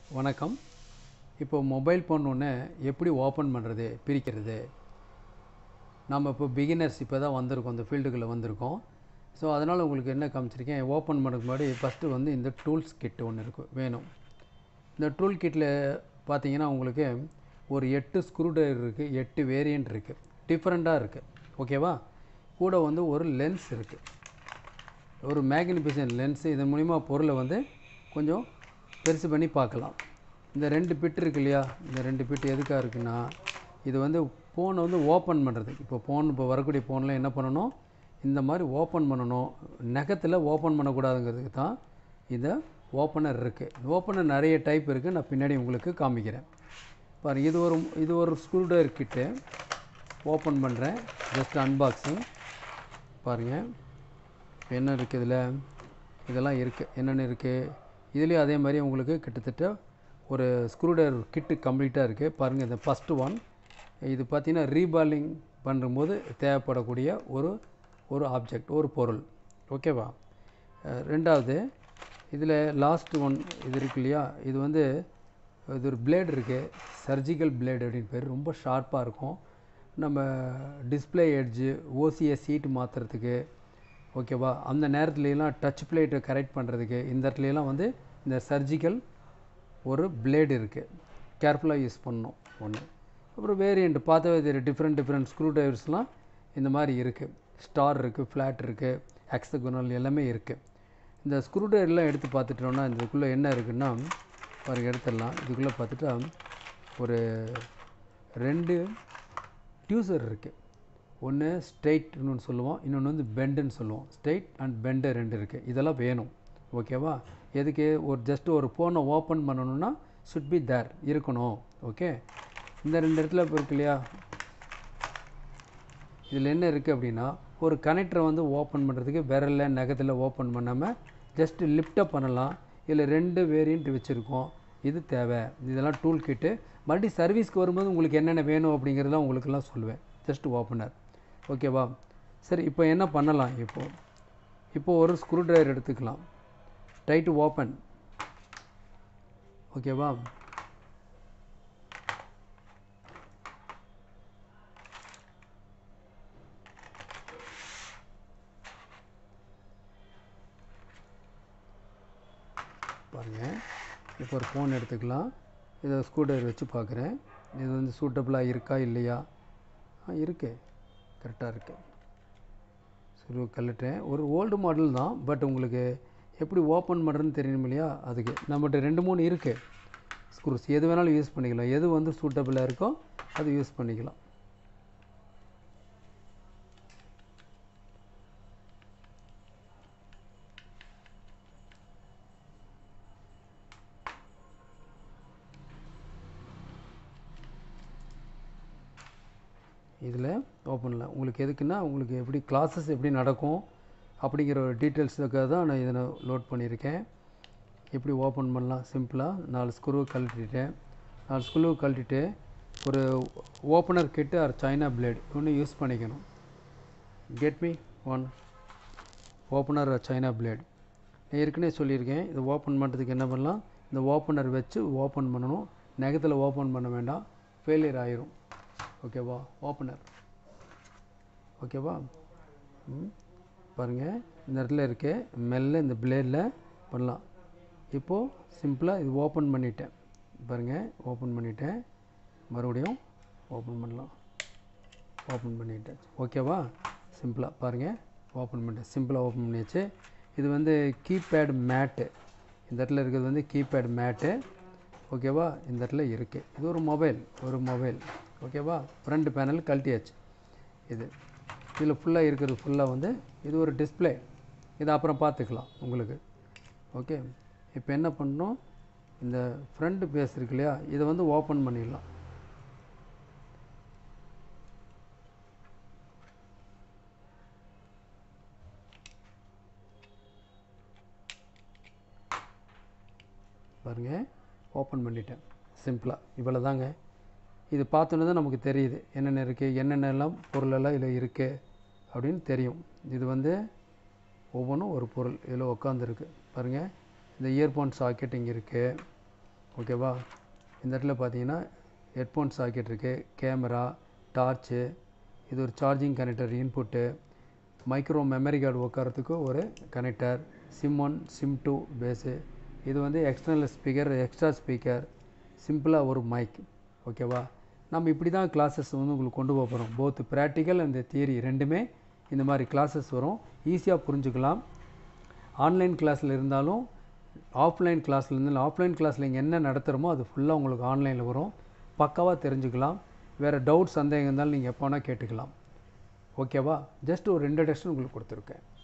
வணக்கம் இப்போ mobile phone ஒன்று எப்படி ஓப்பன் பண்ணுறது பிரிக்கிறது நம்ம இப்போ பிகினர்ஸ் இப்போ தான் வந்திருக்கோம் இந்த ஃபீல்டுக்குள்ளே வந்திருக்கோம் ஸோ அதனால் உங்களுக்கு என்ன காமிச்சிருக்கேன் ஓப்பன் பண்ணுறதுக்கு முன்னாடி ஃபஸ்ட்டு வந்து இந்த டூல்ஸ் கிட் ஒன்று இருக்கும் வேணும் இந்த டூல் கிட்டில் பார்த்தீங்கன்னா உங்களுக்கு ஒரு எட்டு ஸ்க்ரூ டிரைவர் இருக்குது எட்டு வேரியண்ட் இருக்குது டிஃப்ரெண்ட்டாக இருக்குது ஓகேவா கூட வந்து ஒரு லென்ஸ் இருக்குது ஒரு மேக்னிஃபிகேஷன் லென்ஸு இதன் மூலிமா பொருளை வந்து கொஞ்சம் பெருசு பண்ணி பார்க்கலாம் இந்த ரெண்டு பிட் இருக்கு இல்லையா இந்த ரெண்டு பிட் எதுக்காக இருக்குன்னா இது வந்து ஃபோனை வந்து ஓப்பன் பண்ணுறது இப்போ ஃபோன் இப்போ வரக்கூடிய ஃபோனில் என்ன பண்ணணும் இந்த மாதிரி ஓப்பன் பண்ணணும் நகத்தில் ஓப்பன் பண்ணக்கூடாதுங்கிறதுக்கு தான் இந்த ஓப்பனர் இருக்குது ஓப்பனர் நிறைய டைப் இருக்குது நான் பின்னாடி உங்களுக்கு காமிக்கிறேன் பாருங்கள் இது ஒரு இது ஒரு ஸ்க்ரூ டிரைவர் கிட்டு ஓப்பன் பண்ணுறேன் ஜஸ்ட் அன்பாக்சிங் பாருங்கள் என்ன இருக்குது இதில் இதெல்லாம் இருக்குது என்னென்ன இருக்குது இதுலேயும் அதே மாதிரி உங்களுக்கு கிட்டத்தட்ட ஒரு ஸ்க்ரூ டிரைவர் கிட்டு கம்ப்ளீட்டாக இருக்குது பாருங்கள் இந்த ஃபஸ்ட்டு ஒன் இது பார்த்தீங்கன்னா ரீபாலிங் பண்ணும்போது தேவைப்படக்கூடிய ஒரு ஒரு ஆப்ஜெக்ட் ஒரு பொருள் ஓகேவா அஹ் ரெண்டாவது இதில் லாஸ்ட் ஒன் இது இருக்கு இல்லையா இது வந்து இது ஒரு பிளேடு இருக்குது சர்ஜிக்கல் பிளேடு அப்படின்னு பேர் ரொம்ப ஷார்ப்பாக இருக்கும் நம்ம டிஸ்பிளே எட்ஜு ஓசிஎஸ் சீட்டு மாற்றுறதுக்கு ஓகேவா அந்த நேரத்துலலாம் டச் பிளேட்டை கரெக்ட் பண்ணுறதுக்கு இந்த இடத்துலலாம் வந்து இந்த சர்ஜிக்கல் ஒரு பிளேடு இருக்குது கேர்ஃபுல்லாக யூஸ் பண்ணணும் ஒன்று அப்புறம் வேரியண்ட் பார்த்தாவே தெரியும் டிஃப்ரெண்ட் டிஃப்ரெண்ட் ஸ்க்ரூ டிரைவர்ஸ்லாம் இந்த மாதிரி இருக்குது ஸ்டார் இருக்குது ஃப்ளாட் இருக்குது ஹெக்ஸகுனல் எல்லாமே இருக்குது இந்த ஸ்க்ரூ டிரைவர்லாம் எடுத்து பார்த்துட்டோம்னா இதுக்குள்ளே என்ன இருக்குன்னா பாருங்கள் எடுத்துடலாம் இதுக்குள்ளே பார்த்துட்டா ஒரு ரெண்டு டியூசர் இருக்குது ஒன்று ஸ்ட்ரெயிட்னு ஒன்று சொல்லுவோம் இன்னொன்று வந்து பெண்டுன்னு சொல்லுவோம் ஸ்ட்ரெயிட் அண்ட் பெண்டு ரெண்டு இருக்குது இதெல்லாம் வேணும் ஓகேவா எதுக்கு ஒரு ஜஸ்ட் ஒரு ஃபோனை ஓப்பன் பண்ணணும்னா சுட் பி தேர் இருக்கணும் ஓகே இந்த ரெண்டு இடத்துல இப்போ இருக்கு இல்லையா இதில் என்ன இருக்குது அப்படின்னா ஒரு கனெக்டரை வந்து ஓப்பன் பண்ணுறதுக்கு விரலில் நகத்தில் ஓப்பன் பண்ணாமல் ஜஸ்ட்டு லிஃப்டப் பண்ணலாம் இதில் ரெண்டு வேரியண்ட் வச்சுருக்கோம் இது தேவை இதெல்லாம் டூல் கிட்டு மறுபடியும் சர்வீஸ்க்கு வரும்போது உங்களுக்கு என்னென்ன வேணும் அப்படிங்கிறத உங்களுக்கெல்லாம் சொல்லுவேன் ஜஸ்ட் ஓப்பனர் ஓகேவா சரி இப்போ என்ன பண்ணலாம் இப்போது இப்போது ஒரு ஸ்க்ரூ டிரைவர் எடுத்துக்கலாம் ட்ரை டு ஓப்பன் ஓகேவா பாருங்கள் இப்போ ஒரு ஃபோன் எடுத்துக்கலாம் இதை ஸ்க்ரூ டிரைவர் வச்சு பார்க்குறேன் இது வந்து சூட்டபுளாக இருக்கா இல்லையா ஆ இருக்கு கரெக்டாக இருக்குது சரி கல்லிட்டேன் ஒரு ஓல்டு மாடல் தான் பட் உங்களுக்கு எப்படி ஓப்பன் பண்ணுறதுன்னு தெரியணும் இல்லையா அதுக்கு நம்மகிட்ட ரெண்டு மூணு இருக்குது ஸ்க்ரூஸ் எது வேணாலும் யூஸ் பண்ணிக்கலாம் எது வந்து சூட்டபுளாக இருக்கோ அது யூஸ் பண்ணிக்கலாம் இதில் ஓப்பனில் உங்களுக்கு எதுக்குன்னா உங்களுக்கு எப்படி கிளாஸஸ் எப்படி நடக்கும் அப்படிங்கிற ஒரு டீட்டெயில்ஸுக்காக தான் நான் இதை லோட் பண்ணியிருக்கேன் எப்படி ஓப்பன் பண்ணலாம் சிம்பிளாக நாலு ஸ்க்ரூ கழட்டிட்டேன் நாலு ஸ்க்ரூ கழட்டிட்டு ஒரு ஓப்பனர் கிட்டு ஆர் சைனா பிளேட் ஒன்று யூஸ் பண்ணிக்கணும் get me one opener China blade நான் ஏற்கனவே சொல்லியிருக்கேன் இது ஓப்பன் பண்ணுறதுக்கு என்ன பண்ணலாம் இந்த ஓப்பனர் வச்சு ஓப்பன் பண்ணணும் நகத்தில் ஓப்பன் பண்ண வேண்டாம் ஃபெயிலியர் ஆயிரும் ஓகேவா ஓப்பனர் ஓகேவா ம் பாருங்கள் இந்த இடத்துல இருக்கு மெல்ல இந்த பிளேடில் பண்ணலாம் இப்போது சிம்பிளாக இது ஓப்பன் பண்ணிட்டேன் பாருங்கள் ஓப்பன் பண்ணிட்டேன் மறுபடியும் ஓப்பன் பண்ணலாம் ஓப்பன் பண்ணிட்டேன் ஓகேவா சிம்பிளாக பாருங்கள் ஓப்பன் பண்ணிட்டேன் சிம்பிளாக ஓப்பன் பண்ணியாச்சு இது வந்து கீபேட் மேட்டு இந்த இடத்துல இருக்கிறது வந்து கீபேட் மேட்டு ஓகேவா இந்த இடத்துல இருக்குது இது ஒரு மொபைல் ஒரு மொபைல் ஓகேவா ஃப்ரண்ட் பேனல் கழட்டியாச்சு இது இதில் ஃபுல்லாக இருக்கிறது ஃபுல்லாக வந்து இது ஒரு டிஸ்பிளே இது அப்புறம் பார்த்துக்கலாம் உங்களுக்கு ஓகே இப்போ என்ன பண்ணணும் இந்த ஃப்ரண்ட் பேஸ் இருக்கு இல்லையா இதை வந்து ஓப்பன் பண்ணிடலாம் பாருங்கள் ஓப்பன் பண்ணிட்டேன் சிம்பிளாக இவ்வளோ தாங்க இது பார்த்தோன்னே தான் நமக்கு தெரியுது என்னென்ன இருக்குது என்னென்னலாம் பொருளெல்லாம் இதில் இருக்குது அப்படின்னு தெரியும் இது வந்து ஒவ்வொன்றும் ஒரு பொருள் இதில் உட்காந்துருக்கு பாருங்கள் இந்த இயர்ஃபோன் சாக்கெட் இங்கே இருக்குது ஓகேவா இந்த இடத்துல பார்த்தீங்கன்னா ஹெட்ஃபோன் சாக்கெட் இருக்குது கேமரா டார்ச்சு இது ஒரு charging connector input micro memory card உட்காரத்துக்கு ஒரு connector SIM one SIM two base இது வந்து எக்ஸ்டர்னல் ஸ்பீக்கர் எக்ஸ்ட்ரா ஸ்பீக்கர் சிம்பிளாக ஒரு மைக் ஓகேவா நம்ம இப்படி தான் கிளாஸஸ் வந்து உங்களுக்கு கொண்டு போக போகிறோம் போத் ப்ராக்டிக்கல் அண்ட் தியரி ரெண்டுமே இந்த மாதிரி கிளாஸஸ் வரும் ஈஸியாக புரிஞ்சுக்கலாம் ஆன்லைன் கிளாஸில் இருந்தாலும் ஆஃப்லைன் கிளாஸில் இருந்தாலும் ஆஃப்லைன் கிளாஸில் இங்கே என்ன நடத்துகிறோமோ அது ஃபுல்லாக உங்களுக்கு ஆன்லைனில் வரும் பக்காவாக தெரிஞ்சுக்கலாம் வேறு டவுட் சந்தேகம் இருந்தாலும் நீங்கள் எப்போ வேணால் கேட்டுக்கலாம் ஓகேவா ஜஸ்ட் ஒரு இன்ட்ரடக்ஷன் உங்களுக்கு கொடுத்துருக்கேன்